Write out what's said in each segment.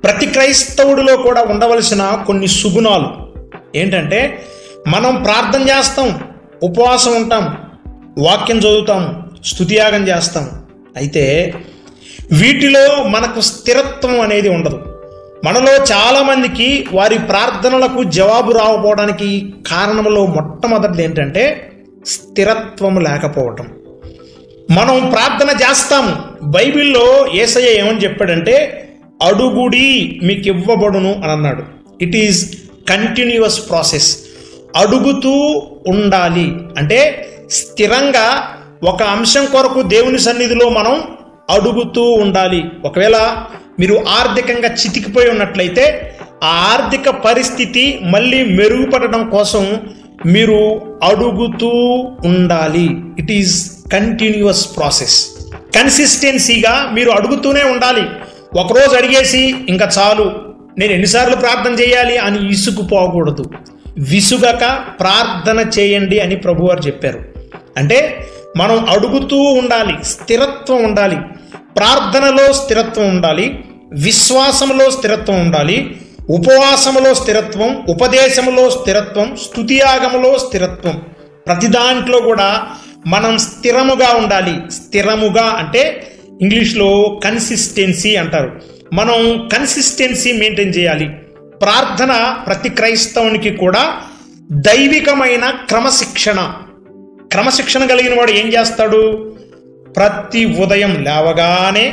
ప్రతి క్రైస్తవుడిలో కూడా ఉండవలసిన కొన్ని సుగుణాలు ఏంటంటే మనం ప్రార్థన చేస్తాం ఉపవాసం ఉంటాం వాక్యం చదువుతాం స్తుతియాగం చేస్తాం అయితే వీటిలో మనకు స్థిరత్వం అనేది ఉండదు మనలో చాలామందికి వారి ప్రార్థనలకు జవాబు రాకపోవడానికి కారణంలో మొట్టమొదటిది ఏంటంటే స్థిరత్వం లేకపోవటం మనం ప్రార్థన చేస్తాము బైబిల్లో ఏసయ్య ఏమని చెప్పాడంటే అడుగుడి మీకు ఇవ్వబడును అని అన్నాడు ఇట్ ఈజ్ కంటిన్యూస్ ప్రాసెస్ అడుగుతూ ఉండాలి అంటే స్థిరంగా ఒక అంశం కొరకు దేవుని సన్నిధిలో మనం అడుగుతూ ఉండాలి ఒకవేళ మీరు ఆర్థికంగా చితికిపోయి ఉన్నట్లయితే ఆ ఆర్థిక పరిస్థితి మళ్ళీ మెరుగుపడడం కోసం మీరు అడుగుతూ ఉండాలి ఇట్ ఈజ్ కంటిన్యూస్ ప్రాసెస్ కన్సిస్టెన్సీగా మీరు అడుగుతూనే ఉండాలి ఒకరోజు అడిగేసి ఇంకా చాలు నేను ఎన్నిసార్లు ప్రార్థన చేయాలి అని ఇసుకుపోకూడదు విసుగక ప్రార్థన చేయండి అని ప్రభువారు చెప్పారు అంటే మనం అడుగుతూ ఉండాలి స్థిరత్వం ఉండాలి ప్రార్థనలో స్థిరత్వం ఉండాలి విశ్వాసంలో స్థిరత్వం ఉండాలి ఉపవాసములో స్థిరత్వం ఉపదేశములో స్థిరత్వం స్తుతియాగములో స్థిరత్వం ప్రతి దాంట్లో కూడా మనం స్థిరముగా ఉండాలి స్థిరముగా అంటే ఇంగ్లీష్లో కన్సిస్టెన్సీ అంటారు మనం కన్సిస్టెన్సీ మెయింటైన్ చేయాలి ప్రార్థన ప్రతి క్రైస్తవునికి కూడా దైవికమైన క్రమశిక్షణ క్రమశిక్షణ కలిగిన వాడు ఏం చేస్తాడు ప్రతి ఉదయం లేవగానే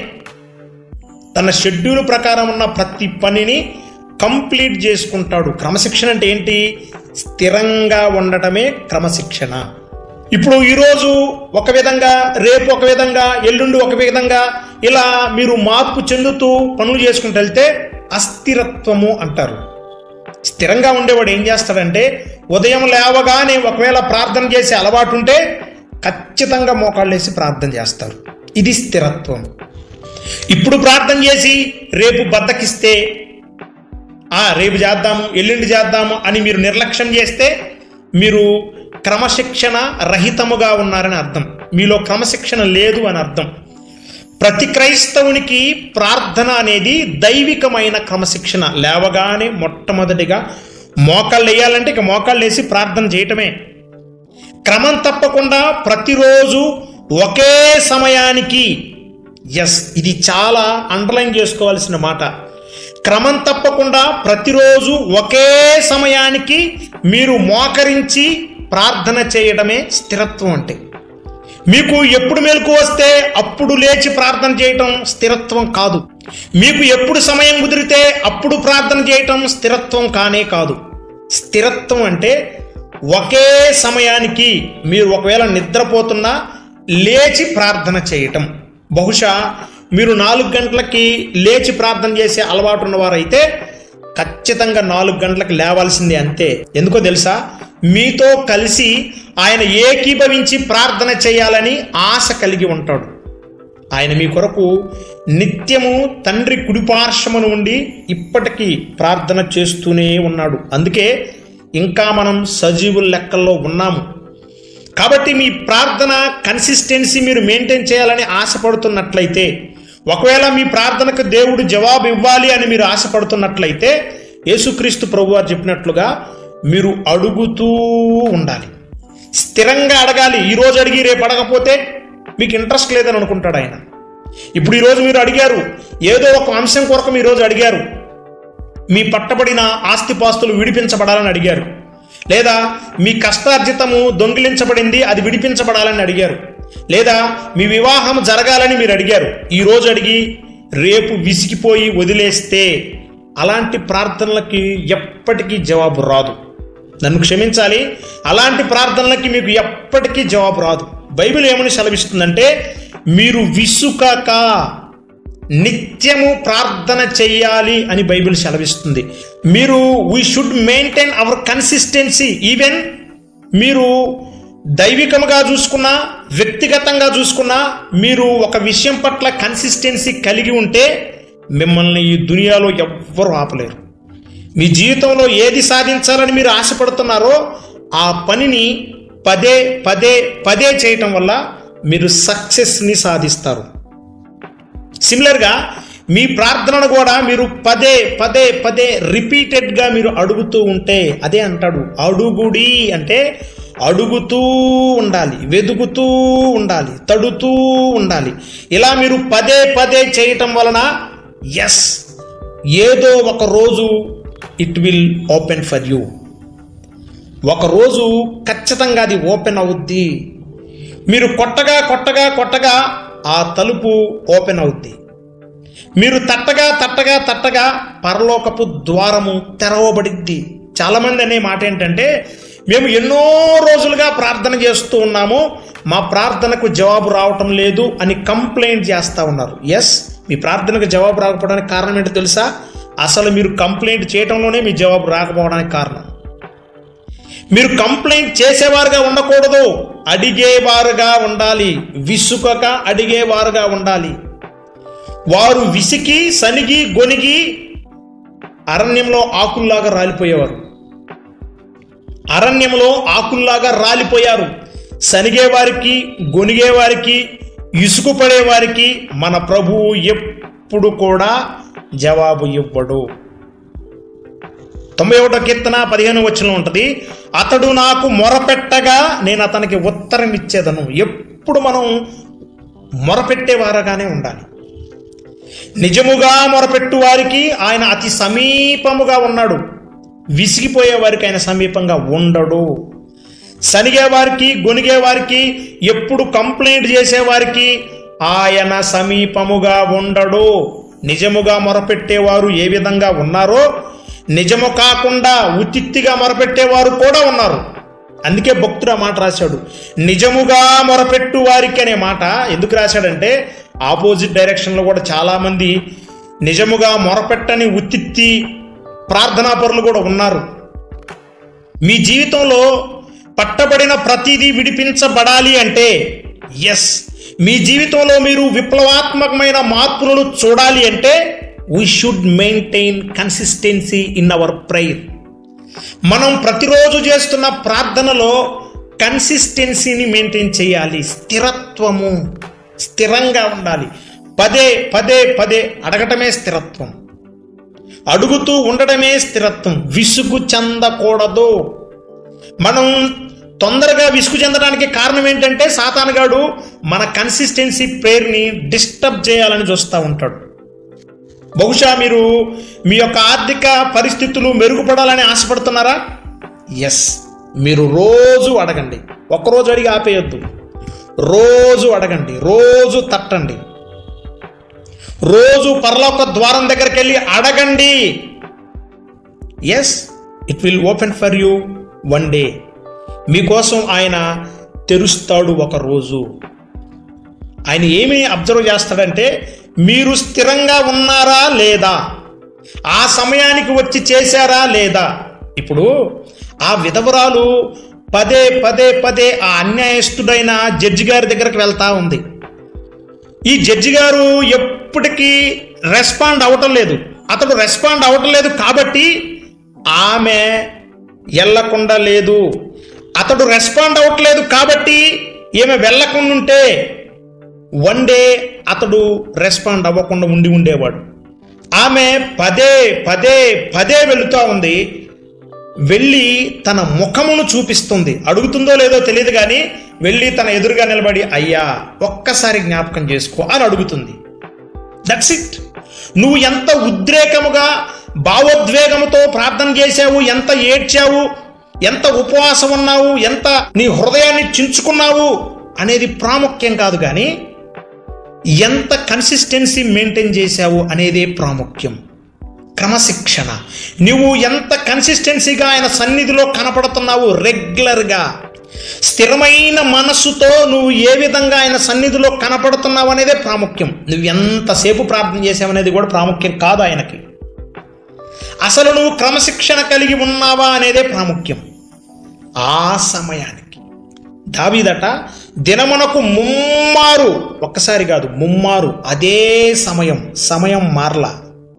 తన షెడ్యూల్ ప్రకారం ఉన్న ప్రతి పనిని కంప్లీట్ చేసుకుంటాడు క్రమశిక్షణ అంటే ఏంటి స్థిరంగా ఉండటమే క్రమశిక్షణ ఇప్పుడు ఈరోజు ఒక విధంగా రేపు ఒక విధంగా ఎల్లుండి ఒక విధంగా ఇలా మీరు మార్పు చెందుతూ పనులు చేసుకుంటూ వెళ్తే అస్థిరత్వము అంటారు స్థిరంగా ఉండేవాడు ఏం చేస్తాడంటే ఉదయం లేవగానే ఒకవేళ ప్రార్థన చేసే అలవాటు ఉంటే ఖచ్చితంగా మోకాళ్ళేసి ప్రార్థన చేస్తారు ఇది స్థిరత్వం ఇప్పుడు ప్రార్థన చేసి రేపు బద్దకిస్తే ఆ రేపు చేద్దాము ఎల్లుండి చేద్దాము అని మీరు నిర్లక్ష్యం చేస్తే మీరు క్రమశిక్షణ రహితముగా ఉన్నారని అర్థం మీలో క్రమశిక్షణ లేదు అని అర్థం ప్రతి క్రైస్తవునికి ప్రార్థన అనేది దైవికమైన క్రమశిక్షణ లేవగానే మొట్టమొదటిగా మోకాళ్ళు వేయాలంటే ఇక మోకాళ్ళు వేసి ప్రార్థన చేయటమే క్రమం తప్పకుండా ప్రతిరోజు ఒకే సమయానికి ఎస్ ఇది చాలా అండర్లైన్ చేసుకోవాల్సిన మాట క్రమం తప్పకుండా ప్రతిరోజు ఒకే సమయానికి మీరు మోకరించి ప్రార్థన చేయడమే స్థిరత్వం అంటే మీకు ఎప్పుడు మేలుకు వస్తే అప్పుడు లేచి ప్రార్థన చేయటం స్థిరత్వం కాదు మీకు ఎప్పుడు సమయం కుదిరితే అప్పుడు ప్రార్థన చేయటం స్థిరత్వం కానే కాదు స్థిరత్వం అంటే ఒకే సమయానికి మీరు ఒకవేళ నిద్రపోతున్నా లేచి ప్రార్థన చేయటం బహుశా మీరు నాలుగు గంటలకి లేచి ప్రార్థన చేసే అలవాటు ఉన్నవారైతే ఖచ్చితంగా నాలుగు గంటలకు లేవాల్సిందే అంతే ఎందుకో తెలుసా మీతో కలిసి ఆయన ఏకీభవించి ప్రార్థన చేయాలని ఆశ కలిగి ఉంటాడు ఆయన మీ కొరకు నిత్యము తండ్రి కుడిపార్శ్వమును ఉండి ఇప్పటికీ ప్రార్థన చేస్తూనే ఉన్నాడు అందుకే ఇంకా మనం సజీవుల లెక్కల్లో ఉన్నాము కాబట్టి మీ ప్రార్థన కన్సిస్టెన్సీ మీరు మెయింటైన్ చేయాలని ఆశపడుతున్నట్లయితే ఒకవేళ మీ ప్రార్థనకు దేవుడు జవాబు ఇవ్వాలి అని మీరు ఆశపడుతున్నట్లయితే యేసుక్రీస్తు ప్రభువారు చెప్పినట్లుగా మీరు అడుగుతూ ఉండాలి స్థిరంగా అడగాలి ఈరోజు అడిగి రేపు అడగపోతే మీకు ఇంట్రెస్ట్ లేదని అనుకుంటాడు ఆయన ఇప్పుడు ఈరోజు మీరు అడిగారు ఏదో ఒక అంశం కొరకు మీరు ఈరోజు అడిగారు మీ పట్టబడిన ఆస్తిపాస్తులు విడిపించబడాలని అడిగారు లేదా మీ కష్టార్జితము దొంగిలించబడింది అది విడిపించబడాలని అడిగారు లేదా మీ వివాహం జరగాలని మీరు అడిగారు ఈ రోజు అడిగి రేపు విసిగిపోయి వదిలేస్తే అలాంటి ప్రార్థనలకి ఎప్పటికీ జవాబు రాదు నన్ను క్షమించాలి అలాంటి ప్రార్థనలకి మీకు ఎప్పటికీ జవాబు రాదు బైబిల్ ఏమని సెలవిస్తుందంటే మీరు విసుకక నిత్యము ప్రార్థన చెయ్యాలి అని బైబిల్ సెలవిస్తుంది మీరు we should maintain our consistency even మీరు దైవికంగా చూసుకున్నా వ్యక్తిగతంగా చూసుకున్నా మీరు ఒక విషయం పట్ల కన్సిస్టెన్సీ కలిగి ఉంటే మిమ్మల్ని ఈ దునియాలో ఎవ్వరూ ఆపలేరు మీ జీవితంలో ఏది సాధించాలని మీరు ఆశపడుతున్నారో ఆ పనిని పదే పదే పదే చేయటం వల్ల మీరు సక్సెస్ని సాధిస్తారు సిమిలర్గా మీ ప్రార్థనను కూడా మీరు పదే పదే పదే రిపీటెడ్గా మీరు అడుగుతూ ఉంటే అదే అంటాడు అడుగుడి అంటే అడుగుతూ ఉండాలి వెతుకుతూ ఉండాలి తడుతూ ఉండాలి ఇలా మీరు పదే పదే చేయటం వలన ఎస్ ఏదో ఒక రోజు it will open for you ఒకరోజు ఖచ్చితంగా అది ఓపెన్ అవుద్ది మీరు కొట్టగా కొట్టగా కొట్టగా ఆ తలుపు ఓపెన్ అవుద్ది మీరు తట్టగా తట్టగా తట్టగా పరలోకపు ద్వారము తెరవబడిద్ది చాలామంది అనే మాట ఏంటంటే మేము ఎన్నో రోజులుగా ప్రార్థన చేస్తూ ఉన్నాము మా ప్రార్థనకు జవాబు రావటం లేదు అని కంప్లైంట్ చేస్తూ ఉన్నారు ఎస్ మీ ప్రార్థనకు జవాబు రాకపోవడానికి కారణం ఏంటో తెలుసా అసలు మీరు కంప్లైంట్ చేయటంలోనే మీ జవాబు రాకపోవడానికి కారణం మీరు కంప్లైంట్ చేసేవారుగా ఉండకూడదు అడిగేవారుగా ఉండాలి విసుకక అడిగేవారుగా ఉండాలి వారు విసికి సనిగి గొనిగి అరణ్యంలో ఆకుల్లాగా రాలిపోయేవారు అరణ్యంలో ఆకుల్లాగా రాలిపోయారు సనిగేవారికి గొనిగేవారికి ఇసుకు పడేవారికి మన ప్రభువు ఎప్పుడు కూడా జవాబు ఇవ్వడు తొంభై ఒకటో కీర్తన పదిహేను వచ్చిన ఉంటుంది అతడు నాకు మొరపెట్టగా నేను అతనికి ఉత్తరం ఇచ్చేదను ఎప్పుడు మనం మొరపెట్టేవారుగానే ఉండాలి నిజముగా మొరపెట్టు వారికి ఆయన అతి సమీపముగా ఉన్నాడు విసిగిపోయే వారికి ఆయన సమీపంగా ఉండడు సనిగే వారికి గొనిగే వారికి ఎప్పుడు కంప్లైంట్ చేసేవారికి ఆయన సమీపముగా ఉండడు నిజముగా మొరపెట్టేవారు ఏ విధంగా ఉన్నారో నిజము కాకుండా ఉతిత్తిగా మొరపెట్టేవారు కూడా ఉన్నారు అందుకే భక్తుడు ఆ మాట రాశాడు నిజముగా మొరపెట్టు వారికి అనే మాట ఎందుకు రాశాడంటే ఆపోజిట్ డైరెక్షన్లో కూడా చాలామంది నిజముగా మొరపెట్టని ఉత్తిత్తి ప్రార్థనాపరులు కూడా ఉన్నారు మీ జీవితంలో పట్టబడిన ప్రతిదీ విడిపించబడాలి అంటే ఎస్ మీ జీవితంలో మీరు విప్లవాత్మకమైన మార్పులను చూడాలి అంటే we should maintain consistency in our prayer మనం ప్రతిరోజు చేస్తున్న ప్రార్థనలో కన్సిస్టెన్సీని మెయింటైన్ చేయాలి స్థిరత్వము స్థిరంగా ఉండాలి పదే పదే పదే అడగటమే స్థిరత్వం అడుగుతూ ఉండడమే స్థిరత్వం విసుగు చెందకూడదు మనం తొందరగా విసుగు చెందడానికి కారణం ఏంటంటే సాతానుగాడు మన కన్సిస్టెన్సీ ప్రేయర్ని డిస్టర్బ్ చేయాలని చూస్తూ ఉంటాడు బహుశా మీరు మీ యొక్క ఆర్థిక పరిస్థితులు మెరుగుపడాలని ఆశపడుతున్నారా ఎస్ మీరు రోజు అడగండి ఒక్కరోజు అడిగి ఆపేయొద్దు రోజు అడగండి రోజు తట్టండి రోజు పరలోక ద్వారం దగ్గరికి వెళ్ళి అడగండి yes it will open for you one day మీకోసం ఆయన తెరుస్తాడు ఒక రోజు ఆయన ఏమి అబ్జర్వ్ చేస్తాడంటే మీరు స్థిరంగా ఉన్నారా లేదా ఆ సమయానికి వచ్చి చేశారా లేదా ఇప్పుడు ఆ విధవరాలు పదే పదే పదే ఆ అన్యాయస్తుడైన జడ్జి గారి దగ్గరకు వెళ్తా ఉంది ఈ జడ్జి గారు ఎప్పటికీ రెస్పాండ్ అవ్వటం లేదు అతడు రెస్పాండ్ అవ్వటం లేదు కాబట్టి ఆమె వెళ్ళకుండా లేదు అతడు రెస్పాండ్ అవ్వట్లేదు కాబట్టి ఈమె వెళ్ళకుండా ఉంటే వన్ డే అతడు రెస్పాండ్ అవ్వకుండా ఉండి ఉండేవాడు ఆమె పదే పదే పదే వెళుతూ ఉంది వెళ్ళి తన ముఖమును చూపిస్తుంది అడుగుతుందో లేదో తెలియదు కానీ వెళ్ళి తన ఎదురుగా నిలబడి అయ్యా ఒక్కసారి జ్ఞాపకం చేసుకో అని అడుగుతుంది దట్స్ ఇట్ నువ్వు ఎంత ఉద్రేకముగా భావోద్వేగముతో ప్రార్థన చేశావు ఎంత ఏడ్చావు ఎంత ఉపవాసం ఉన్నావు ఎంత నీ హృదయాన్ని చించుకున్నావు అనేది ప్రాముఖ్యం కాదు కానీ ఎంత కన్సిస్టెన్సీ మెయింటైన్ చేశావు అనేదే ప్రాముఖ్యం క్రమశిక్షణ నువ్వు ఎంత కన్సిస్టెన్సీగా ఆయన సన్నిధిలో కనపడుతున్నావు రెగ్యులర్గా స్థిరమైన మనస్సుతో నువ్వు ఏ విధంగా ఆయన సన్నిధిలో కనపడుతున్నావు అనేదే ప్రాముఖ్యం నువ్వు ఎంతసేపు ప్రార్థన చేసావనేది కూడా ప్రాముఖ్యం కాదు ఆయనకి అసలు నువ్వు క్రమశిక్షణ కలిగి ఉన్నావా అనేదే ప్రాముఖ్యం ఆ సమయానికి దావీదట దినమునకు ముమ్మారు ఒక్కసారి కాదు ముమ్మారు అదే సమయం సమయం మార్లా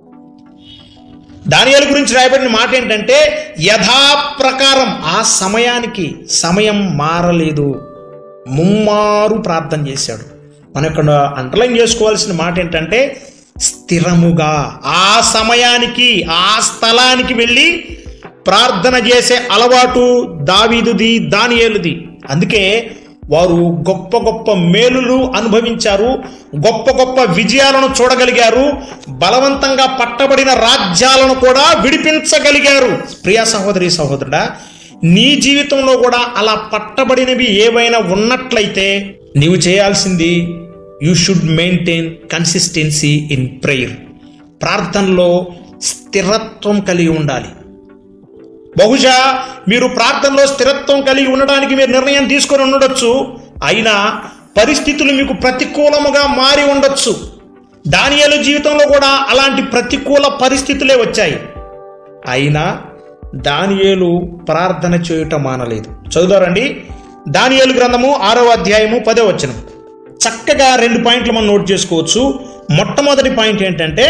దానియాల గురించి రాయబడిన మాట ఏంటంటే యథాప్రకారం ఆ సమయానికి సమయం మారలేదు ముమ్మారు ప్రార్థన చేశాడు మనం ఇక్కడ అండర్లైన్ చేసుకోవాల్సిన మాట ఏంటంటే స్థిరముగా ఆ సమయానికి ఆ స్థలానికి వెళ్ళి ప్రార్థన చేసే అలవాటు దావీదుది దానియేలుది అందుకే వారు గొప్ప గొప్ప మేలులు అనుభవించారు గొప్ప గొప్ప విజయాలను చూడగలిగారు బలవంతంగా పట్టబడిన రాజ్యాలను కూడా విడిపించగలిగారు ప్రియా సహోదరి సహోదరుడా నీ జీవితంలో కూడా అలా పట్టబడినవి ఏవైనా ఉన్నట్లయితే నీవు చేయాల్సింది you should maintain consistency in prayer ప్రార్థనలో స్థిరత్వం కలిగి ఉండాలి బహుశా మీరు ప్రార్థనలో స్థిరత్వం కలిగి ఉండడానికి మీరు నిర్ణయం తీసుకొని ఉండొచ్చు అయినా పరిస్థితులు మీకు ప్రతికూలముగా మారి ఉండొచ్చు దానియాలు జీవితంలో కూడా అలాంటి ప్రతికూల పరిస్థితులే వచ్చాయి అయినా దానియేలు ప్రార్థన చేయుట మానలేదు చదువుదారండి దానియేలు గ్రంథము ఆరో అధ్యాయము పదో వచనం చక్కగా రెండు పాయింట్లు మనం నోట్ చేసుకోవచ్చు మొట్టమొదటి పాయింట్ ఏంటంటే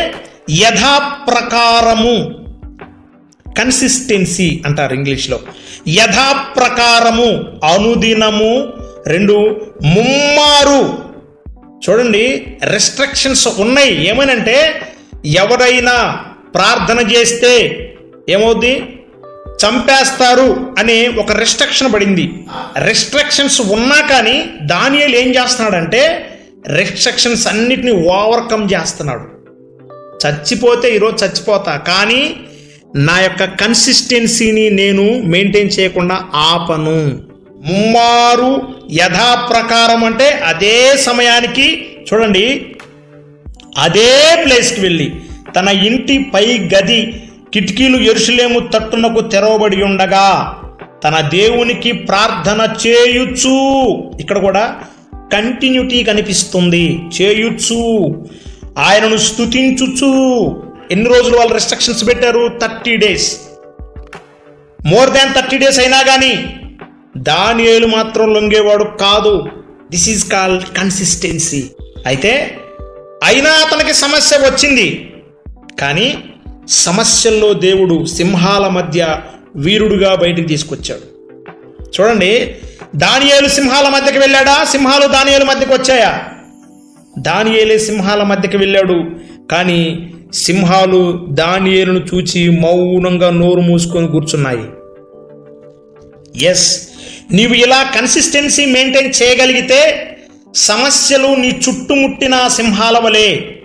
యథాప్రకారము కన్సిస్టెన్సీ అంటారు ఇంగ్లీష్లో యథాప్రకారము అనుదినము రెండు ముమ్మారు చూడండి రెస్ట్రిక్షన్స్ ఉన్నాయి ఏమనంటే ఎవరైనా ప్రార్థన చేస్తే ఏమవుద్ది చంపేస్తారు అనే ఒక రెస్ట్రిక్షన్ పడింది రెస్ట్రిక్షన్స్ ఉన్నా కానీ దానియలు ఏం చేస్తున్నాడంటే రెస్ట్రిక్షన్స్ అన్నిటిని ఓవర్కమ్ చేస్తున్నాడు చచ్చిపోతే ఈరోజు చచ్చిపోతా కానీ నా యొక్క కన్సిస్టెన్సీని నేను మెయింటైన్ చేయకుండా ఆపను ముమ్మారు యథాప్రకారం అంటే అదే సమయానికి చూడండి అదే ప్లేస్కి వెళ్ళి తన ఇంటి పై గది కిటికీలు ఎరుసలేము తట్టునకు తెరవబడి ఉండగా తన దేవునికి ప్రార్థన చేయుచు ఇక్కడ కూడా కంటిన్యూటీ కనిపిస్తుంది చేయుచు ఆయనను స్తుతించుచు ఎన్ని రోజులు వాళ్ళు రెస్ట్రిక్షన్స్ పెట్టారు thirty days more than thirty days అయినా కానీ దానియేలు మాత్రం లొంగేవాడు కాదు దిస్ ఈజ్ కాల్డ్ కన్సిస్టెన్సీ అయితే అయినా అతనికి సమస్య వచ్చింది కానీ సమస్యల్లో దేవుడు సింహాల మధ్య వీరుడుగా బయటికి తీసుకొచ్చాడు చూడండి దానియేలు సింహాల మధ్యకి వెళ్ళాడా సింహాలు దానియేలు మధ్యకి వచ్చాయా దానియేలే సింహాల మధ్యకి వెళ్ళాడు కానీ సింహాలు దానియేలును చూచి మౌనంగా నోరు మూసుకొని కూర్చున్నాయి ఎస్ నీవు ఇలా కన్సిస్టెన్సీ మెయింటైన్ చేయగలిగితే సమస్యలు నీ చుట్టుముట్టిన సింహాల వలె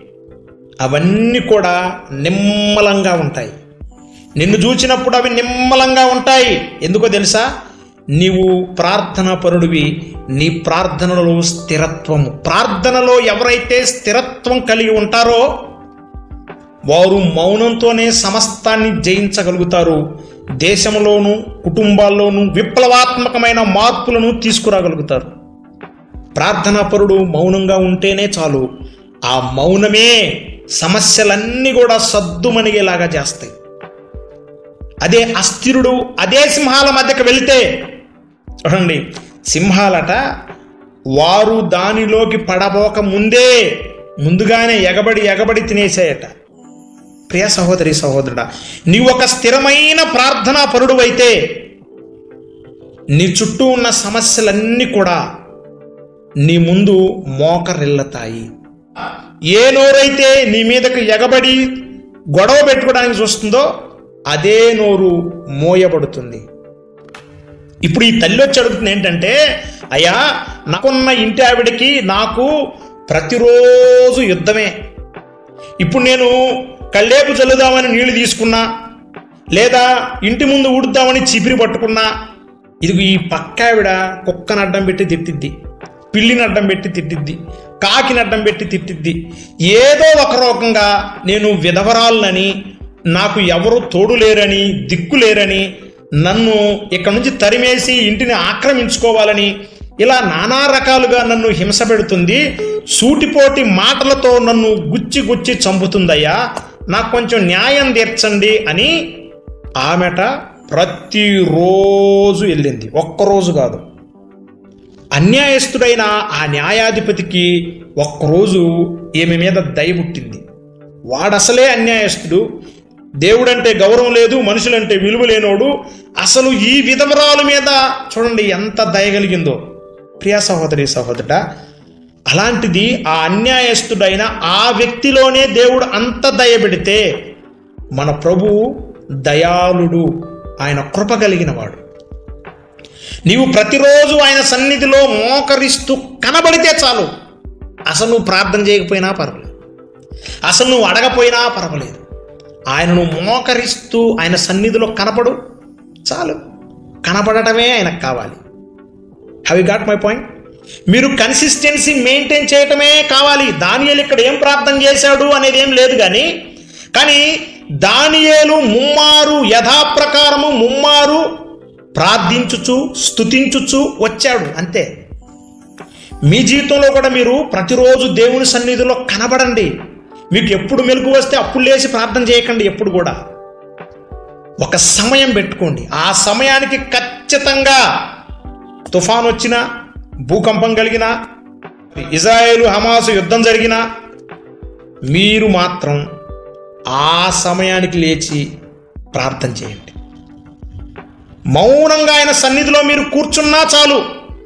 అవన్నీ కూడా నిమ్మలంగా ఉంటాయి నిన్ను చూచినప్పుడు అవి నిమ్మలంగా ఉంటాయి ఎందుకో తెలుసా నీవు ప్రార్థన పరుడివి నీ ప్రార్థనలో స్థిరత్వము ప్రార్థనలో ఎవరైతే స్థిరత్వం కలిగి ఉంటారో వారు మౌనంతోనే సమస్తాన్ని జయించగలుగుతారు దేశంలోను కుటుంబాల్లోనూ విప్లవాత్మకమైన మార్పులను తీసుకురాగలుగుతారు ప్రార్థనాపరుడు మౌనంగా ఉంటేనే చాలు ఆ మౌనమే సమస్యలన్నీ కూడా సద్దుమణిగేలాగా చేస్తాయి అదే అస్థిరుడు అదే సింహాల మధ్యకి వెళితే చూడండి సింహాలట వారు దానిలోకి పడబోక ముందే ముందుగానే ఎగబడి ఎగబడి తినేసాయట ప్రియ సహోదరి సహోదరుడా నీవు ఒక స్థిరమైన ప్రార్థనా పరుడు అయితే నీ చుట్టూ ఉన్న సమస్యలన్నీ కూడా నీ ముందు మోకరిల్లుతాయి ఏ నోరైతే నీ మీదకు ఎగబడి గొడవ పెట్టుకోవడానికి చూస్తుందో అదే నోరు మోయబడుతుంది ఇప్పుడు ఈ తల్లి వచ్చి అడుగుతుంది ఏంటంటే అయ్యా నాకున్న ఇంటి ఆవిడకి నాకు ప్రతిరోజు యుద్ధమే ఇప్పుడు నేను కళ్ళేపు చల్లుదామని నీళ్లు తీసుకున్నా లేదా ఇంటి ముందు ఊడుద్దామని చిపిరి పట్టుకున్నా ఇది ఈ పక్క ఆవిడ కుక్కను అడ్డం పెట్టి తిట్టిద్ది పిల్లిని అడ్డం పెట్టి తిట్టిద్ది కాకిని అడ్డం పెట్టి తిట్టిద్ది ఏదో ఒక రకంగా నేను విధవరాలనని నాకు ఎవరు తోడు లేరని దిక్కు లేరని నన్ను ఇక్కడ నుంచి తరిమేసి ఇంటిని ఆక్రమించుకోవాలని ఇలా నానా రకాలుగా నన్ను హింస పెడుతుంది సూటిపోటి మాటలతో నన్ను గుచ్చి గుచ్చి చంపుతుందయ్యా నాకు కొంచెం న్యాయం తీర్చండి అని ఆమెట ప్రతిరోజు వెళ్ళింది ఒక్కరోజు కాదు అన్యాయస్తుడైన ఆ న్యాయాధిపతికి ఒక్కరోజు ఈమె మీద దయ పుట్టింది వాడసలే అన్యాయస్తుడు దేవుడంటే గౌరవం లేదు మనుషులంటే విలువ లేనోడు అసలు ఈ విధవరాల మీద చూడండి ఎంత దయగలిగిందో ప్రియా సహోదరి సహోదరుడ అలాంటిది ఆ అన్యాయస్తుడైన ఆ వ్యక్తిలోనే దేవుడు అంత దయబెడితే మన ప్రభువు దయాళుడు ఆయన కృప కలిగిన వాడు నీవు ప్రతిరోజు ఆయన సన్నిధిలో మోకరిస్తూ కనబడితే చాలు అసలు నువ్వు ప్రార్థన చేయకపోయినా పర్వాలేదు అసలు నువ్వు అడగపోయినా పర్వాలేదు ఆయనను మోకరిస్తూ ఆయన సన్నిధిలో కనపడు చాలు కనపడటమే ఆయనకు కావాలి have you got my point మీరు కన్సిస్టెన్సీ మెయింటైన్ చేయటమే కావాలి దానియేలు ఇక్కడ ఏం ప్రార్థన చేశాడు అనేది ఏం లేదు కానీ కానీ దానియేలు ముమ్మారు యథాప్రకారము ముమ్మారు ప్రార్థించుచు స్తుతించుచు వచ్చాడు అంతే మీ జీవితంలో కూడా మీరు ప్రతిరోజు దేవుని సన్నిధిలో కనబడండి మీకు ఎప్పుడు మెలకు వస్తే అప్పుడు లేచి ప్రార్థన చేయకండి ఎప్పుడు కూడా ఒక సమయం పెట్టుకోండి ఆ సమయానికి ఖచ్చితంగా తుఫాన్ వచ్చినా భూకంపం కలిగినా ఇజ్రాయేలు హమాసు యుద్ధం జరిగినా మీరు మాత్రం ఆ సమయానికి లేచి ప్రార్థన చేయండి మౌనంగా ఆయన సన్నిధిలో మీరు కూర్చున్నా చాలు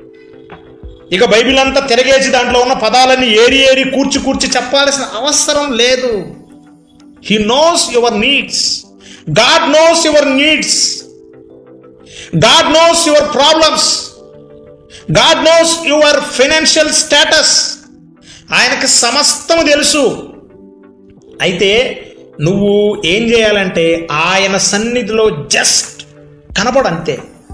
ఇక బైబిల్ అంతా తిరగేసి దాంట్లో ఉన్న పదాలన్నీ ఏరి ఏరి కూర్చి కూర్చి చెప్పాల్సిన అవసరం లేదు he knows your needs God knows your needs God knows your problems God knows your financial status ఆయనకు సమస్తం తెలుసు అయితే నువ్వు ఏం చేయాలంటే ఆయన సన్నిధిలో జస్ట్ కనబడు అంతే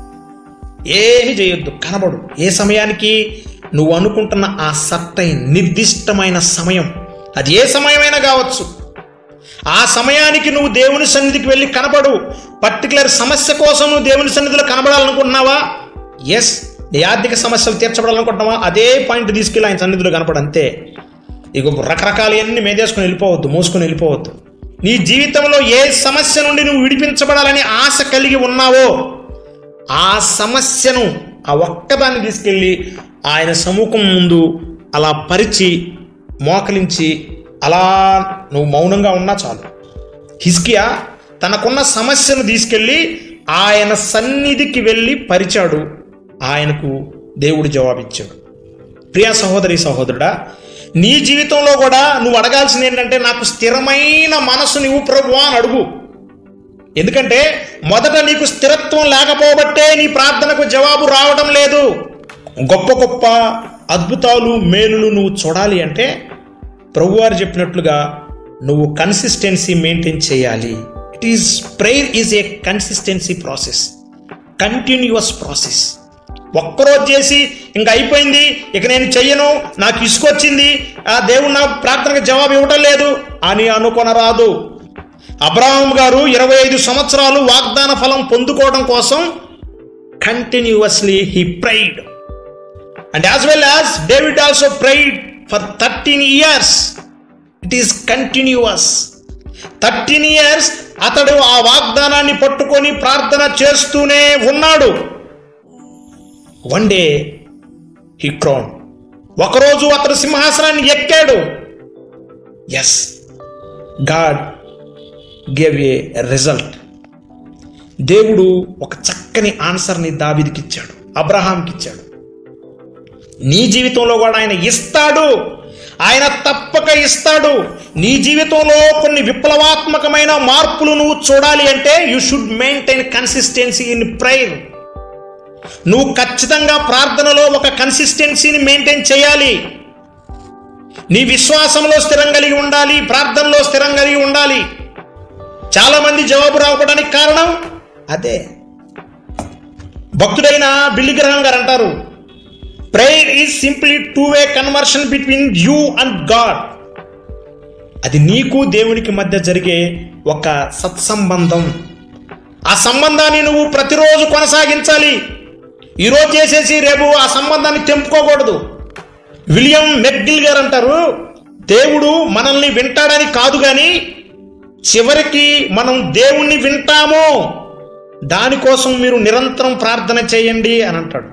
ఏమి చేయొద్దు కనబడు ఏ సమయానికి నువ్వు అనుకుంటున్న ఆ సట్టైన నిర్దిష్టమైన సమయం అది ఏ సమయమైనా కావచ్చు ఆ సమయానికి నువ్వు దేవుని సన్నిధికి వెళ్ళి కనపడు పర్టికులర్ సమస్య కోసం నువ్వు దేవుని సన్నిధిలో కనబడాలనుకుంటున్నావా ఎస్ నీ ఆర్థిక సమస్యలు తీర్చబడాలనుకుంటున్నావా అదే పాయింట్ తీసుకెళ్ళి ఆయన సన్నిధిలో కనపడు అంతే ఇక రకరకాలన్నీ మేదేసుకుని వెళ్ళిపోవద్దు మోసుకొని వెళ్ళిపోవద్దు నీ జీవితంలో ఏ సమస్య నుండి నువ్వు విడిపించబడాలని ఆశ కలిగి ఉన్నావో ఆ సమస్యను ఆ ఒక్కదాన్ని తీసుకెళ్ళి ఆయన సముఖం ముందు అలా పరిచి మోకలించి అలా నువ్వు మౌనంగా ఉన్నా చాలు హిస్కియా తనకున్న సమస్యను తీసుకెళ్ళి ఆయన సన్నిధికి వెళ్ళి పరిచాడు ఆయనకు దేవుడు జవాబిచ్చాడు ప్రియా సహోదరి సహోదరుడా నీ జీవితంలో కూడా నువ్వు అడగాల్సింది ఏంటంటే నాకు స్థిరమైన మనసు నువ్వు ప్రభు అని అడుగు ఎందుకంటే మొదట నీకు స్థిరత్వం లేకపోబట్టే నీ ప్రార్థనకు జవాబు రావడం లేదు గొప్ప గొప్ప అద్భుతాలు మేలులు నువ్వు చూడాలి అంటే ప్రభువారు చెప్పినట్లుగా నువ్వు కన్సిస్టెన్సీ మెయింటైన్ చేయాలి it is prayer is a consistency process continuous process ఒక్కరోజు చేసి ఇంక అయిపోయింది ఇక నేను చెయ్యను నాకు ఇసుకొచ్చింది ఆ దేవుడు నా ప్రార్థనకు జవాబు ఇవ్వటం లేదు అని అనుకొనరాదు అబ్రాహం గారు ఇరవై ఐదు సంవత్సరాలు వాగ్దాన ఫలం పొందుకోవడం కోసం continuously he prayed and as well as David also prayed for thirteen years it is continuous thirteen years అతడు ఆ వాగ్దానాన్ని పట్టుకొని ప్రార్థన చేస్తూనే ఉన్నాడు వన్ డే హీ క్రౌన్ ఒకరోజు అతడు సింహాసనాన్ని ఎక్కాడు yes God gave a result దేవుడు ఒక చక్కని ఆన్సర్ని దావిదికి ఇచ్చాడు అబ్రహాంకి ఇచ్చాడు నీ జీవితంలో కూడా ఆయన ఇస్తాడు ఆయన తప్పక ఇస్తాడు నీ జీవితంలో కొన్ని విప్లవాత్మకమైన మార్పులు నువ్వు చూడాలి అంటే you should maintain consistency in prayer నువ్వు ఖచ్చితంగా ప్రార్థనలో ఒక కన్సిస్టెన్సీని మెయింటైన్ చేయాలి నీ విశ్వాసంలో స్థిరం కలిగి ఉండాలి ప్రార్థనలో స్థిరం కలిగి ఉండాలి చాలా మంది జవాబు రాకపోవడానికి కారణం అదే భక్తుడైన బిల్లి గ్రహం గారు అంటారు prayer is simply two way conversion between you and God అది నీకు దేవునికి మధ్య జరిగే ఒక సత్సంబంధం ఆ సంబంధాన్ని నువ్వు ప్రతిరోజు కొనసాగించాలి ఈరోజు చేసేసి రేపు ఆ సంబంధాన్ని తెంపుకోకూడదు విలియం మెక్గిల్ గారు అంటారు దేవుడు మనల్ని వింటాడని కాదు కానీ చివరికి మనం దేవుణ్ణి వింటామో దానికోసం మీరు నిరంతరం ప్రార్థన చేయండి అని అంటాడు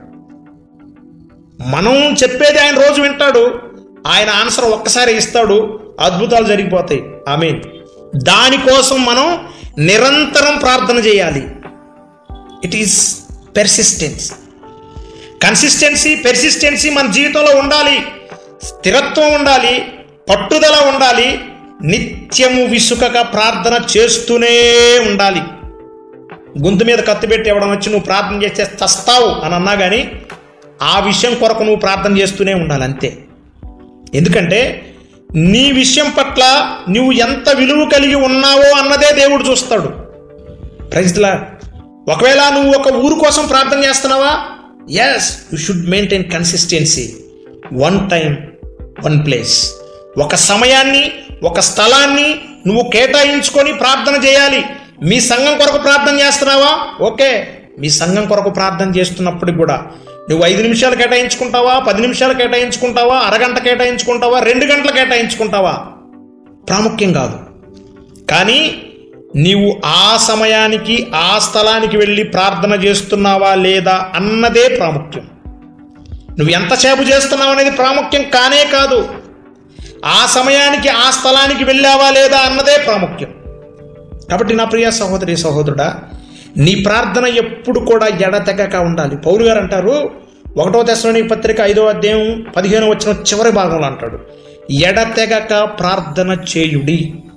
మనం చెప్పేది ఆయన రోజు వింటాడు ఆయన ఆన్సర్ ఒక్కసారి ఇస్తాడు అద్భుతాలు జరిగిపోతాయి ఐ మీన్ దానికోసం మనం నిరంతరం ప్రార్థన చేయాలి it is persistence consistency persistency మన జీవితంలో ఉండాలి స్థిరత్వం ఉండాలి పట్టుదల ఉండాలి నిత్యము విసుకక ప్రార్థన చేస్తూనే ఉండాలి గొంతు మీద కత్తి పెట్టి ఇవ్వడం వచ్చి నువ్వు ప్రార్థన చేస్తే చస్తావు అని అన్నా కానీ ఆ విషయం కొరకు నువ్వు ప్రార్థన చేస్తూనే ఉండాలి అంతే ఎందుకంటే నీ విషయం పట్ల నువ్వు ఎంత విలువ కలిగి ఉన్నావో అన్నదే దేవుడు చూస్తాడు ప్రైజ్లా ఒకవేళ నువ్వు ఒక ఊరు కోసం ప్రార్థన చేస్తున్నావా yes you should maintain consistency one time one place ఒక సమయాన్ని ఒక స్థలాన్ని నువ్వు కేటాయించుకొని ప్రార్థన చేయాలి మీ సంఘం కొరకు ప్రార్థన చేస్తున్నావా ఓకే మీ సంఘం కొరకు ప్రార్థన చేస్తున్నప్పటికి కూడా నువ్వు ఐదు నిమిషాలు కేటాయించుకుంటావా పది నిమిషాలు కేటాయించుకుంటావా అరగంట కేటాయించుకుంటావా రెండు గంటలు కేటాయించుకుంటావా ప్రాముఖ్యం కాదు కానీ నీవు ఆ సమయానికి ఆ స్థలానికి వెళ్ళి ప్రార్థన చేస్తున్నావా లేదా అన్నదే ప్రాముఖ్యం నువ్వు ఎంతసేపు చేస్తున్నావు అనేది ప్రాముఖ్యం కానే కాదు ఆ సమయానికి ఆ స్థలానికి వెళ్ళావా లేదా అన్నదే ప్రాముఖ్యం కాబట్టి నా ప్రియ సహోదరి సహోదరుడా నీ ప్రార్థన ఎప్పుడు కూడా ఎడతెగక ఉండాలి పౌరు గారు అంటారు ఒకటో దశలోని పత్రిక ఐదో అధ్యాయం పదిహేను వచ్చిన చివరి భాగంలో అంటాడు ఎడతెగక ప్రార్థన చేయుడి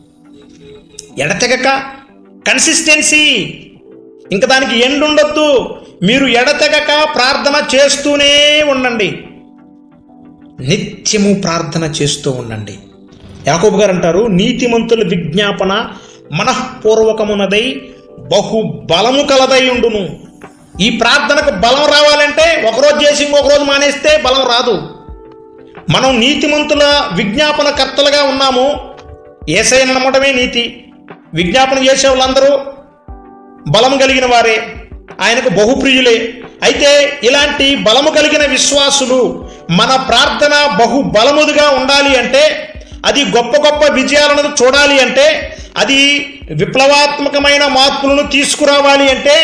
ఎడతెగక కన్సిస్టెన్సీ ఇంకా దానికి ఎండ్ ఉండొద్దు మీరు ఎడతెగక ప్రార్థన చేస్తూనే ఉండండి నిత్యము ప్రార్థన చేస్తూ ఉండండి యాకోబు గారు అంటారు నీతిమంతుల విజ్ఞాపన మనఃపూర్వకమునదై బహు బలము కలదై ఉండును ఈ ప్రార్థనకు బలం రావాలంటే ఒకరోజు చేసి ఇంకొక రోజు మానేస్తే బలం రాదు మనం నీతిమంతుల విజ్ఞాపన కర్తలుగా ఉన్నాము ఏసైన నమ్మటమే నీతి విజ్ఞాపన చేసే వాళ్ళందరూ బలం కలిగిన వారే ఆయనకు బహుప్రియులే అయితే ఇలాంటి బలము కలిగిన విశ్వాసులు మన ప్రార్థన బహు బలముదిగా ఉండాలి అంటే అది గొప్ప గొప్ప విజయాలను చూడాలి అంటే అది విప్లవాత్మకమైన మార్పులను తీసుకురావాలి అంటే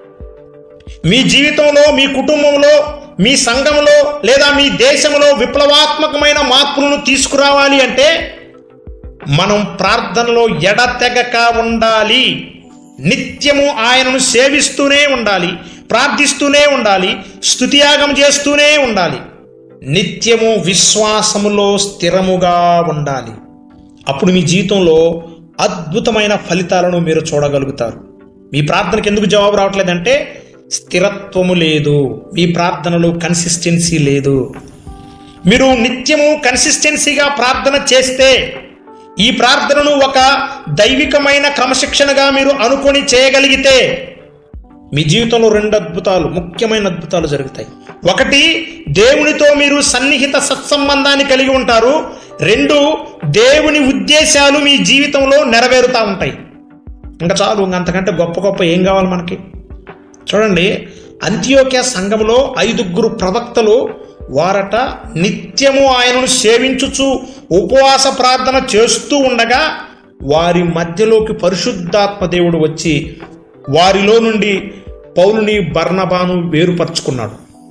మీ జీవితంలో మీ కుటుంబంలో మీ సంఘంలో లేదా మీ దేశంలో విప్లవాత్మకమైన మార్పులను తీసుకురావాలి అంటే మనం ప్రార్థనలో ఎడతెగక ఉండాలి నిత్యము ఆయనను సేవిస్తూనే ఉండాలి ప్రార్థిస్తూనే ఉండాలి స్తుతియాగం చేస్తూనే ఉండాలి నిత్యము విశ్వాసములో స్థిరముగా ఉండాలి అప్పుడు మీ జీవితంలో అద్భుతమైన ఫలితాలను మీరు చూడగలుగుతారు మీ ప్రార్థనకు ఎందుకు జవాబు రావట్లేదంటే స్థిరత్వము లేదు మీ ప్రార్థనలో కన్సిస్టెన్సీ లేదు మీరు నిత్యము కన్సిస్టెన్సీగా ప్రార్థన చేస్తే ఈ ప్రార్థనను ఒక దైవికమైన క్రమశిక్షణగా మీరు అనుకొని చేయగలిగితే మీ జీవితంలో రెండు అద్భుతాలు ముఖ్యమైన అద్భుతాలు జరుగుతాయి ఒకటి దేవునితో మీరు సన్నిహిత సత్సంబంధాన్ని కలిగి ఉంటారు రెండు దేవుని ఉద్దేశాలు మీ జీవితంలో నెరవేరుతూ ఉంటాయి ఇంకా చాలు ఇంక అంతకంటే గొప్ప గొప్ప ఏం కావాలి మనకి చూడండి అంత్యోక్య సంఘంలో ఐదుగురు ప్రవక్తలు వారట నిత్యము ఆయనను సేవించుచు ఉపవాస ప్రార్థన చేస్తూ ఉండగా వారి మధ్యలోకి పరిశుద్ధాత్మ దేవుడు వచ్చి వారిలో నుండి పౌలుని బర్ణబాను వేరుపరుచుకున్నాడు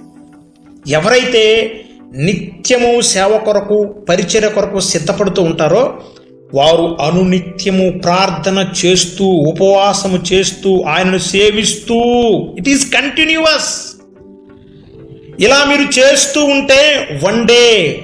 ఎవరైతే నిత్యము సేవ కొరకు పరిచర్య కొరకు సిద్ధపడుతూ ఉంటారో వారు అనునిత్యము ప్రార్థన చేస్తూ ఉపవాసము చేస్తూ ఆయనను సేవిస్తూ ఇట్ ఈస్ కంటిన్యూస్ ఇలా మీరు చేస్తూ ఉంటే వన్ డే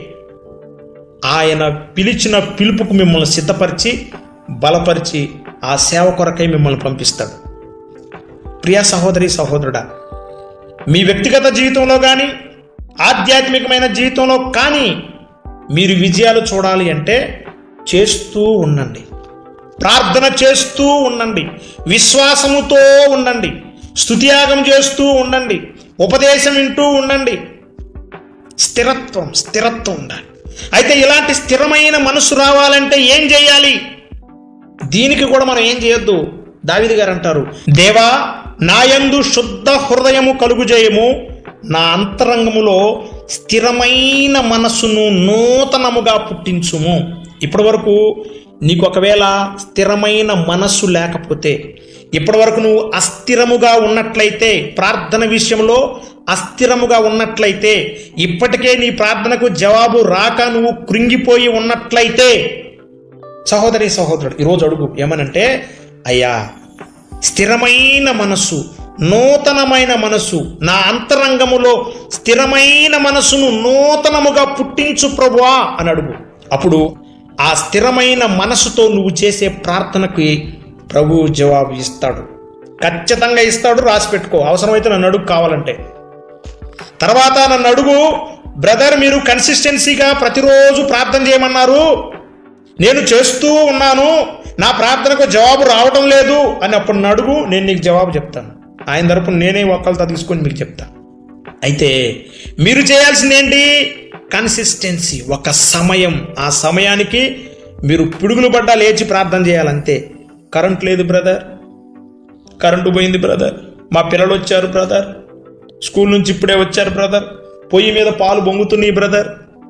ఆయన పిలిచిన పిలుపుకు మిమ్మల్ని సిద్ధపరిచి బలపరిచి ఆ సేవ కొరకై మిమ్మల్ని పంపిస్తాడు ప్రియ సహోదరి సహోదరుడా మీ వ్యక్తిగత జీవితంలో కానీ ఆధ్యాత్మికమైన జీవితంలో కానీ మీరు విజయాలు చూడాలి అంటే చేస్తూ ఉండండి ప్రార్థన చేస్తూ ఉండండి విశ్వాసముతో ఉండండి స్తుతియాగం చేస్తూ ఉండండి ఉపదేశం వింటూ ఉండండి స్థిరత్వం స్థిరత్వం ఉండాలి అయితే ఇలాంటి స్థిరమైన మనసు రావాలంటే ఏం చేయాలి దీనికి కూడా మనం ఏం చేయొద్దు దావిది గారు అంటారు దేవా నాయందు శుద్ధ హృదయము కలుగుజేయము నా అంతరంగములో స్థిరమైన మనస్సును నూతనముగా పుట్టించుము ఇప్పటి వరకు నీకు ఒకవేళ స్థిరమైన మనస్సు లేకపోతే ఇప్పటి వరకు నువ్వు అస్థిరముగా ఉన్నట్లయితే ప్రార్థన విషయంలో అస్థిరముగా ఉన్నట్లయితే ఇప్పటికే నీ ప్రార్థనకు జవాబు రాక నువ్వు కృంగిపోయి ఉన్నట్లయితే సహోదరి సహోదరుడు ఈరోజు అడుగు ఏమనంటే అయ్యా స్థిరమైన మనస్సు నూతనమైన మనసు నా అంతరంగములో స్థిరమైన మనసును నూతనముగా పుట్టించు ప్రభువా అని అడుగు అప్పుడు ఆ స్థిరమైన మనసుతో నువ్వు చేసే ప్రార్థనకి ప్రభువు జవాబు ఇస్తాడు ఖచ్చితంగా ఇస్తాడు రాసి పెట్టుకో అవసరమైతే నన్ను అడుగు కావాలంటే తర్వాత నన్ను అడుగు బ్రదర్ మీరు కన్సిస్టెన్సీగా ప్రతిరోజు ప్రార్థన చేయమన్నారు నేను చేస్తూ ఉన్నాను నా ప్రార్థనకు జవాబు రావడం లేదు అని అప్పుడు నన్ను అడుగు నేను నీకు జవాబు చెప్తాను ఆయన తరపున నేనే ఒక్కరితో తీసుకొని మీకు చెప్తా అయితే మీరు చేయాల్సింది ఏంటి కన్సిస్టెన్సీ ఒక సమయం ఆ సమయానికి మీరు పిడుగులు పడ్డా లేచి ప్రార్థన చేయాలంతే కరెంట్ లేదు బ్రదర్ కరెంటు పోయింది బ్రదర్ మా పిల్లలు వచ్చారు బ్రదర్ స్కూల్ నుంచి ఇప్పుడే వచ్చారు బ్రదర్ పొయ్యి మీద పాలు బొంగుతున్నాయి బ్రదర్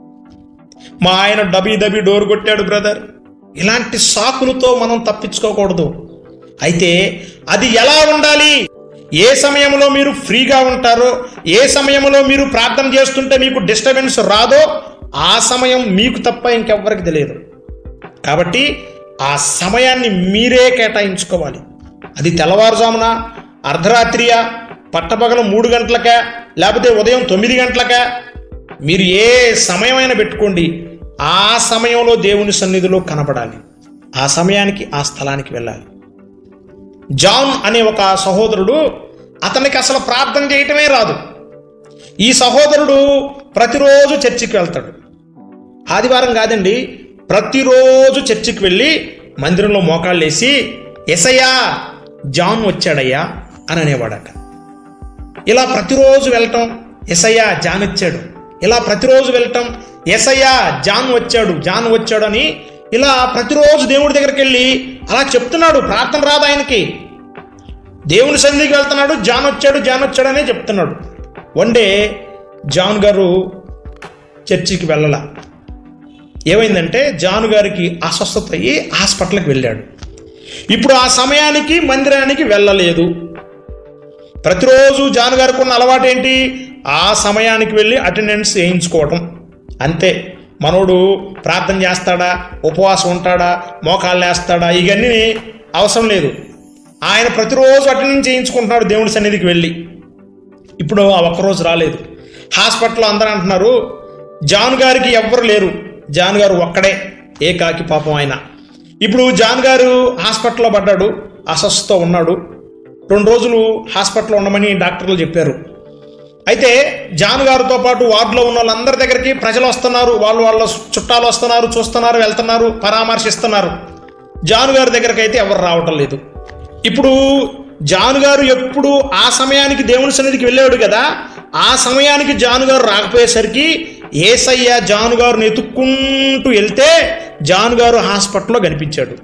మా ఆయన డబీ డబీ డోర్ కొట్టాడు బ్రదర్ ఇలాంటి సాకులతో మనం తప్పించుకోకూడదు అయితే అది ఎలా ఉండాలి ఏ సమయంలో మీరు ఫ్రీగా ఉంటారో ఏ సమయంలో మీరు ప్రార్థన చేస్తుంటే మీకు డిస్టర్బెన్స్ రాదో ఆ సమయం మీకు తప్ప ఇంకెవ్వరికి తెలియదు కాబట్టి ఆ సమయాన్ని మీరే కేటాయించుకోవాలి అది తెల్లవారుజామున అర్ధరాత్రియా పట్టపగల మూడు గంటలకా లేకపోతే ఉదయం తొమ్మిది గంటలకా మీరు ఏ సమయమైనా పెట్టుకోండి ఆ సమయంలో దేవుని సన్నిధిలో కనపడాలి ఆ సమయానికి ఆ స్థలానికి వెళ్ళాలి జాన్ అనే ఒక సహోదరుడు అతనికి అసలు ప్రార్థన చేయటమే రాదు ఈ సహోదరుడు ప్రతిరోజు చర్చికి వెళ్తాడు ఆదివారం కాదండి ప్రతిరోజు చర్చికి వెళ్ళి మందిరంలో మోకాళ్ళు వేసి ఎసయ్యా జాన్ వచ్చాడయ్యా అని అనేవాడట ఇలా ప్రతిరోజు వెళ్ళటం ఎసయ్యా జాన్ వచ్చాడు ఇలా ప్రతిరోజు వెళ్ళటం ఎసయ్యా జాన్ వచ్చాడు జాన్ వచ్చాడు అని ఇలా ప్రతిరోజు దేవుడి దగ్గరికి వెళ్ళి అలా చెప్తున్నాడు ప్రార్థన రాదు ఆయనకి దేవుని సన్నిధికి వెళ్తున్నాడు జాన్ వచ్చాడు జాన్ వచ్చాడనే చెప్తున్నాడు వన్ డే జాన్ గారు చర్చికి వెళ్ళాల ఏమైందంటే జాన్ గారికి అస్వస్థత అయ్యి హాస్పిటల్కి వెళ్ళాడు ఇప్పుడు ఆ సమయానికి మందిరానికి వెళ్ళలేదు ప్రతిరోజు జాన్ గారికి ఉన్న అలవాటు ఏంటి ఆ సమయానికి వెళ్ళి అటెండెన్స్ వేయించుకోవటం అంతే మనోడు ప్రార్థన చేస్తాడా ఉపవాసం ఉంటాడా మోకాళ్ళు వేస్తాడా ఇవన్నీ అవసరం లేదు ఆయన ప్రతిరోజు అటెండెన్స్ చేయించుకుంటున్నాడు దేవుడి సన్నిధికి వెళ్ళి ఇప్పుడు ఆ ఒక్కరోజు రాలేదు హాస్పిటల్లో అందరూ అంటున్నారు జాన్ గారికి ఎవ్వరు లేరు జాన్ గారు ఒక్కడే ఏకాకి పాపం ఆయన ఇప్పుడు జాన్ గారు హాస్పిటల్లో పడ్డాడు అస్వస్థతో ఉన్నాడు రెండు రోజులు హాస్పిటల్లో ఉండమని డాక్టర్లు చెప్పారు అయితే జాన్ గారితో పాటు వార్డులో ఉన్న వాళ్ళందరి దగ్గరికి ప్రజలు వస్తున్నారు వాళ్ళు వాళ్ళ చుట్టాలు వస్తున్నారు చూస్తున్నారు వెళ్తున్నారు పరామర్శిస్తున్నారు జాన్ గారి దగ్గరికి అయితే ఎవరు రావటం లేదు ఇప్పుడు జాను గారు ఎప్పుడు ఆ సమయానికి దేవుని సన్నిధికి వెళ్ళాడు కదా ఆ సమయానికి జాను గారు రాకపోయేసరికి ఏసయ్య జాను గారిని ఎత్తుక్కుంటూ వెళ్తే జాను గారు హాస్పిటల్లో కనిపించాడు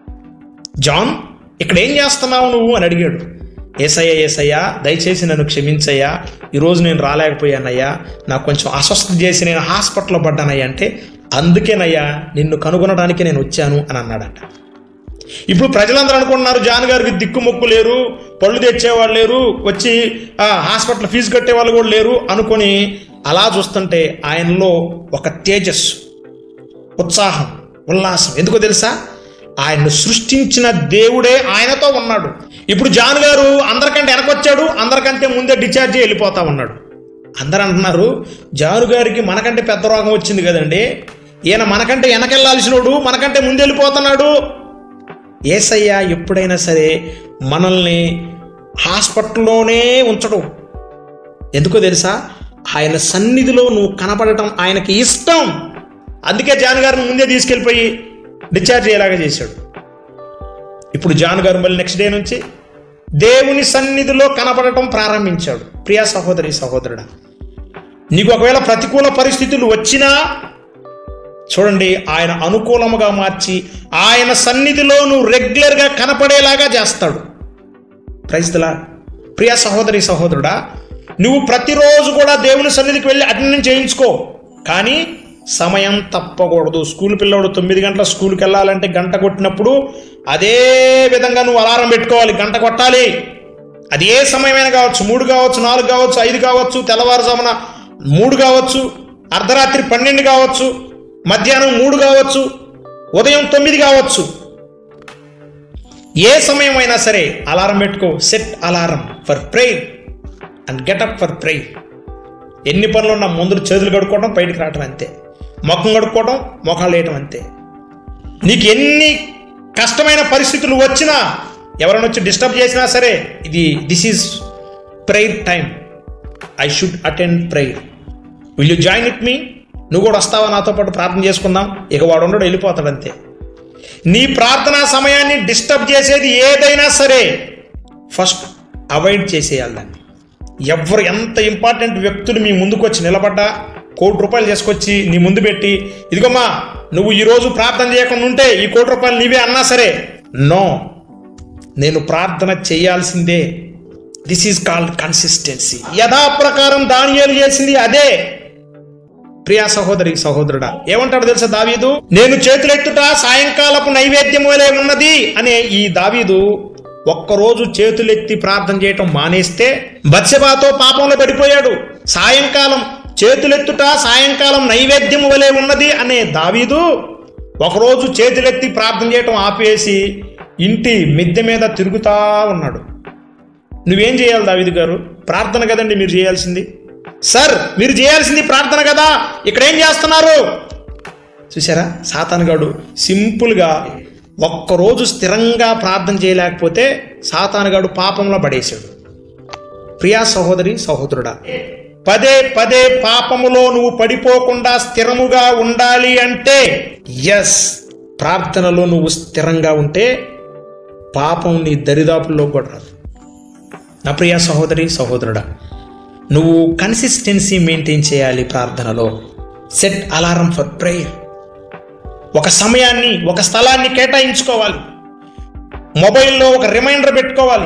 జాన్ ఇక్కడ ఏం చేస్తున్నావు నువ్వు అని అడిగాడు ఏసయ్య ఏసయ్యా దయచేసి నన్ను క్షమించయ్యా ఈరోజు నేను రాలేకపోయానయ్యా నాకు కొంచెం అస్వస్థత చేసి నేను హాస్పిటల్లో పడ్డానయ్యా అంటే అందుకేనయ్యా నిన్ను కనుగొనడానికి నేను వచ్చాను అని అన్నాడట ఇప్పుడు ప్రజలందరూ అనుకుంటున్నారు జాన్ గారికి దిక్కుమొక్కు లేరు పళ్ళు తెచ్చేవాళ్ళు లేరు వచ్చి ఆ, హాస్పిటల్ ఫీజు కట్టేవాళ్ళు కూడా లేరు అనుకొని అలా చూస్తుంటే ఆయనలో ఒక తేజస్సు ఉత్సాహం ఉల్లాసం ఎందుకో తెలుసా ఆయన్ను సృష్టించిన దేవుడే ఆయనతో ఉన్నాడు ఇప్పుడు జాన్ గారు అందరికంటే వెనకొచ్చాడు అందరికంటే ముందే డిశ్చార్జ్ అయ్యి వెళ్ళిపోతా ఉన్నాడు అందరూ అంటున్నారు జాను గారికి మనకంటే పెద్ద రోగం వచ్చింది కదండి ఈయన మనకంటే వెనకెళ్లాల్సినోడు మనకంటే ముందు వెళ్ళిపోతున్నాడు ఏసయ్య ఎప్పుడైనా సరే మనల్ని హాస్పిటల్లోనే ఉంచడు ఎందుకో తెలుసా ఆయన సన్నిధిలో నువ్వు కనపడటం ఆయనకి ఇష్టం అందుకే జాన్ గారిని ముందే తీసుకెళ్ళిపోయి డిశ్చార్జ్ అయ్యేలాగా చేశాడు ఇప్పుడు జాన్ గారు మళ్ళీ నెక్స్ట్ డే నుంచి దేవుని సన్నిధిలో కనపడటం ప్రారంభించాడు ప్రియా సహోదరి సహోదరుడా నీకు ఒకవేళ ప్రతికూల పరిస్థితులు వచ్చినా చూడండి ఆయన అనుకూలముగా మార్చి ఆయన సన్నిధిలో నువ్వు రెగ్యులర్గా కనపడేలాగా చేస్తాడు ప్రైజ్లా ప్రియ సహోదరి సహోదరుడా నువ్వు ప్రతిరోజు కూడా దేవుని సన్నిధికి వెళ్ళి అటెండెన్స్ చేయించుకో కానీ సమయం తప్పకూడదు స్కూల్ పిల్లోడు తొమ్మిది గంటల స్కూల్కి వెళ్ళాలంటే గంట కొట్టినప్పుడు అదే విధంగా నువ్వు అలారం పెట్టుకోవాలి గంట కొట్టాలి అది ఏ సమయమైనా కావచ్చు మూడు కావచ్చు నాలుగు కావచ్చు ఐదు కావచ్చు తెల్లవారుజామున మూడు కావచ్చు అర్ధరాత్రి పన్నెండు కావచ్చు మధ్యాహ్నం మూడు కావచ్చు ఉదయం తొమ్మిది కావచ్చు ఏ సమయం అయినా సరే అలారం పెట్టుకో set alarm for prayer and get up for prayer ఎన్ని పనులు ఉన్నా ముందు చేతులు కడుక్కోవడం బయటికి రావటం అంతే ముఖం కడుక్కోవడం ముఖాలు వేయటం అంతే నీకు ఎన్ని కష్టమైన పరిస్థితులు వచ్చినా ఎవరైనా వచ్చి డిస్టర్బ్ చేసినా సరే ఇది this is prayer time I should attend prayer will you join it మీ నువ్వు కూడా వస్తావా నాతో పాటు ప్రార్థన చేసుకుందాం ఇక వాడు ఉండడు వెళ్ళిపోతాడు అంతే నీ ప్రార్థనా సమయాన్ని డిస్టర్బ్ చేసేది ఏదైనా సరే ఫస్ట్ అవాయిడ్ చేసేయాలి దాన్ని ఎవరు ఎంత ఇంపార్టెంట్ వ్యక్తులు మీ ముందుకు వచ్చి నిలబడ్డా కోటి రూపాయలు చేసుకొచ్చి నీ ముందు పెట్టి ఇదిగోమ్మా నువ్వు ఈరోజు ప్రార్థన చేయకుండా ఉంటే ఈ కోటి రూపాయలు నీవే అన్నా సరే నో నేను ప్రార్థన చేయాల్సిందే దిస్ ఈజ్ కాల్డ్ కన్సిస్టెన్సీ యథాప్రకారం దానియేలు చేసింది అదే ప్రియా సహోదరి సహోదరుడా ఏమంటాడు తెలుసా దావీదు నేను చేతులెత్తుట సాయంకాలపు నైవేద్యం వలె ఉన్నది అనే ఈ దావీదు ఒక్కరోజు చేతులెత్తి ప్రార్థన చేయటం మానేస్తే బత్సెబాతో పాపంలో పడిపోయాడు సాయంకాలం చేతులెత్తుట సాయంకాలం నైవేద్యం వలె ఉన్నది అనే దావీదు ఒకరోజు చేతులెత్తి ప్రార్థన చేయటం ఆపేసి ఇంటి మిద్దె మీద తిరుగుతా ఉన్నాడు నువ్వేం చేయాలి దావిది గారు ప్రార్థన కదండి మీరు చేయాల్సింది సార్ మీరు చేయాల్సింది ప్రార్థన కదా ఇక్కడ ఏం చేస్తున్నారు చూసారా సాతానుగాడు సింపుల్గా ఒక్కరోజు స్థిరంగా ప్రార్థన చేయలేకపోతే సాతానుగాడు పాపంలో పడేశాడు ప్రియా సహోదరి సహోదరుడా పదే పదే పాపములో నువ్వు పడిపోకుండా స్థిరముగా ఉండాలి అంటే ఎస్ ప్రార్థనలో నువ్వు స్థిరంగా ఉంటే పాపం నీ దరిదాపుల్లో కూడా రాదు నా ప్రియ సహోదరి సహోదరుడా నువ్వు కన్సిస్టెన్సీ మెయింటైన్ చేయాలి ప్రార్థనలో సెట్ అలారం ఫర్ ప్రేయర్ ఒక సమయాన్ని ఒక స్థలాన్ని కేటాయించుకోవాలి మొబైల్లో ఒక రిమైండర్ పెట్టుకోవాలి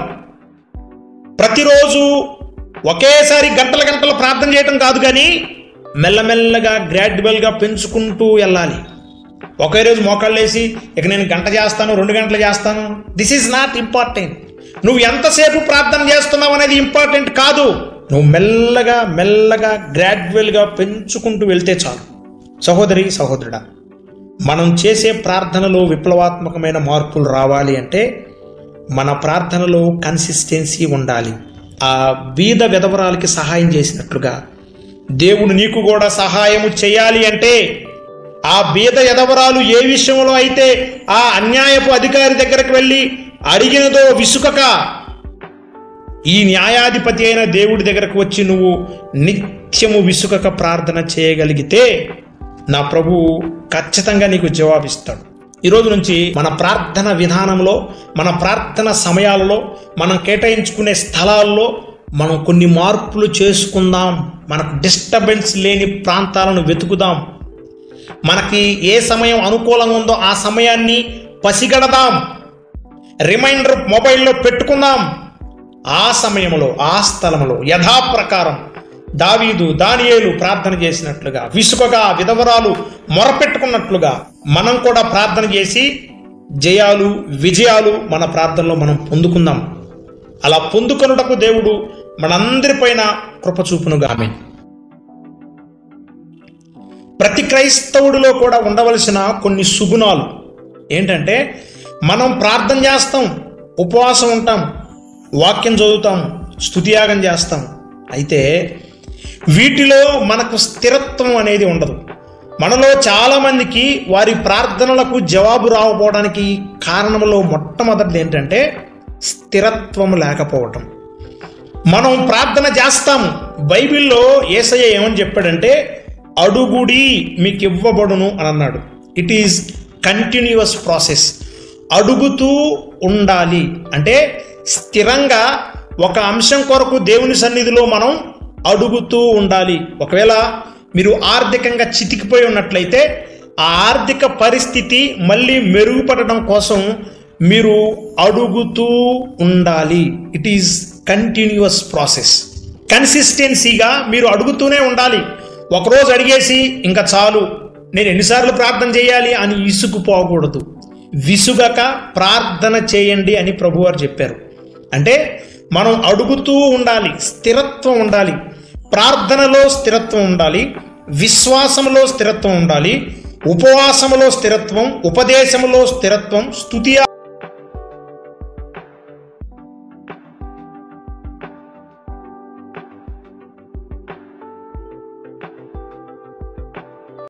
ప్రతిరోజు ఒకేసారి గంటల గంటలు ప్రార్థన చేయటం కాదు కానీ మెల్లమెల్లగా గ్రాడ్యువల్గా పెంచుకుంటూ వెళ్ళాలి ఒకే రోజు మోకాళ్ళు వేసి ఇక నేను గంట చేస్తాను రెండు గంటలు చేస్తాను దిస్ ఈజ్ నాట్ ఇంపార్టెంట్ నువ్వు ఎంతసేపు ప్రార్థన చేస్తున్నావు అనేది ఇంపార్టెంట్ కాదు నువ్వు మెల్లగా మెల్లగా గ్రాడ్యువల్గా పెంచుకుంటూ వెళ్తే చాలు సహోదరి సహోదరుడా మనం చేసే ప్రార్థనలో విప్లవాత్మకమైన మార్పులు రావాలి అంటే మన ప్రార్థనలో కన్సిస్టెన్సీ ఉండాలి ఆ బీద విధవరాలకి సహాయం చేసినట్లుగా దేవుడు నీకు కూడా సహాయము చేయాలి అంటే ఆ బీద ఎదవరాలు ఏ విషయంలో అయితే ఆ అన్యాయపు అధికారి దగ్గరకు వెళ్ళి అడిగినదో విసుకక ఈ న్యాయాధిపతి అయిన దేవుడి దగ్గరకు వచ్చి నువ్వు నిత్యము విసుకక ప్రార్థన చేయగలిగితే నా ప్రభు ఖచ్చితంగా నీకు జవాబిస్తాడు ఈ రోజు నుంచి మన ప్రార్థన విధానంలో మన ప్రార్థన సమయాలలో మనం కేటాయించుకునే స్థలాల్లో మనం కొన్ని మార్పులు చేసుకుందాం మనకు డిస్టర్బెన్స్ లేని ప్రాంతాలను వెతుకుదాం మనకి ఏ సమయం అనుకూలంగా ఉందో ఆ సమయాన్ని పసిగడదాం రిమైండర్ మొబైల్లో పెట్టుకుందాం ఆ సమయంలో ఆ స్థలంలో యథాప్రకారం దావీదు దానియేలు ప్రార్థన చేసినట్లుగా విసుకగా విధవరాలు మొరపెట్టుకున్నట్లుగా మనం కూడా ప్రార్థన చేసి జయాలు విజయాలు మన ప్రార్థనలో మనం పొందుకుందాం అలా పొందుకొనుటకు దేవుడు మనందరిపైన కృప చూపునుగా ఆమె ప్రతి క్రైస్తవుడిలో కూడా ఉండవలసిన కొన్ని సుగుణాలు ఏంటంటే మనం ప్రార్థన చేస్తాం ఉపవాసం ఉంటాం వాక్యం చదువుతాం స్తుతియాగం చేస్తాం అయితే వీటిలో మనకు స్థిరత్వం అనేది ఉండదు మనలో చాలామందికి వారి ప్రార్థనలకు జవాబు రాకపోవడానికి కారణంలో మొట్టమొదటిది ఏంటంటే స్థిరత్వం లేకపోవటం మనం ప్రార్థన చేస్తాము బైబిల్లో ఏసయ్య ఏమని చెప్పాడంటే అడుగుడి మీకు ఇవ్వబడును అని అన్నాడు ఇట్ ఈజ్ కంటిన్యూస్ ప్రాసెస్ అడుగుతూ ఉండాలి అంటే స్థిరంగా ఒక అంశం కొరకు దేవుని సన్నిధిలో మనం అడుగుతూ ఉండాలి ఒకవేళ మీరు ఆర్థికంగా చితికిపోయి ఉన్నట్లయితే ఆ ఆర్థిక పరిస్థితి మళ్ళీ మెరుగుపడడం కోసం మీరు అడుగుతూ ఉండాలి ఇట్ ఈజ్ కంటిన్యూస్ ప్రాసెస్ కన్సిస్టెన్సీగా మీరు అడుగుతూనే ఉండాలి ఒకరోజు అడిగేసి ఇంకా చాలు నేను ఎన్నిసార్లు ప్రార్థన చేయాలి అని ఇసుకుపోకూడదు విసుగక ప్రార్థన చేయండి అని ప్రభువారు చెప్పారు అంటే మనం అడుగుతూ ఉండాలి స్థిరత్వం ఉండాలి ప్రార్థనలో స్థిరత్వం ఉండాలి విశ్వాసంలో స్థిరత్వం ఉండాలి ఉపవాసములో స్థిరత్వం ఉపదేశములో స్థిరత్వం స్తుతియా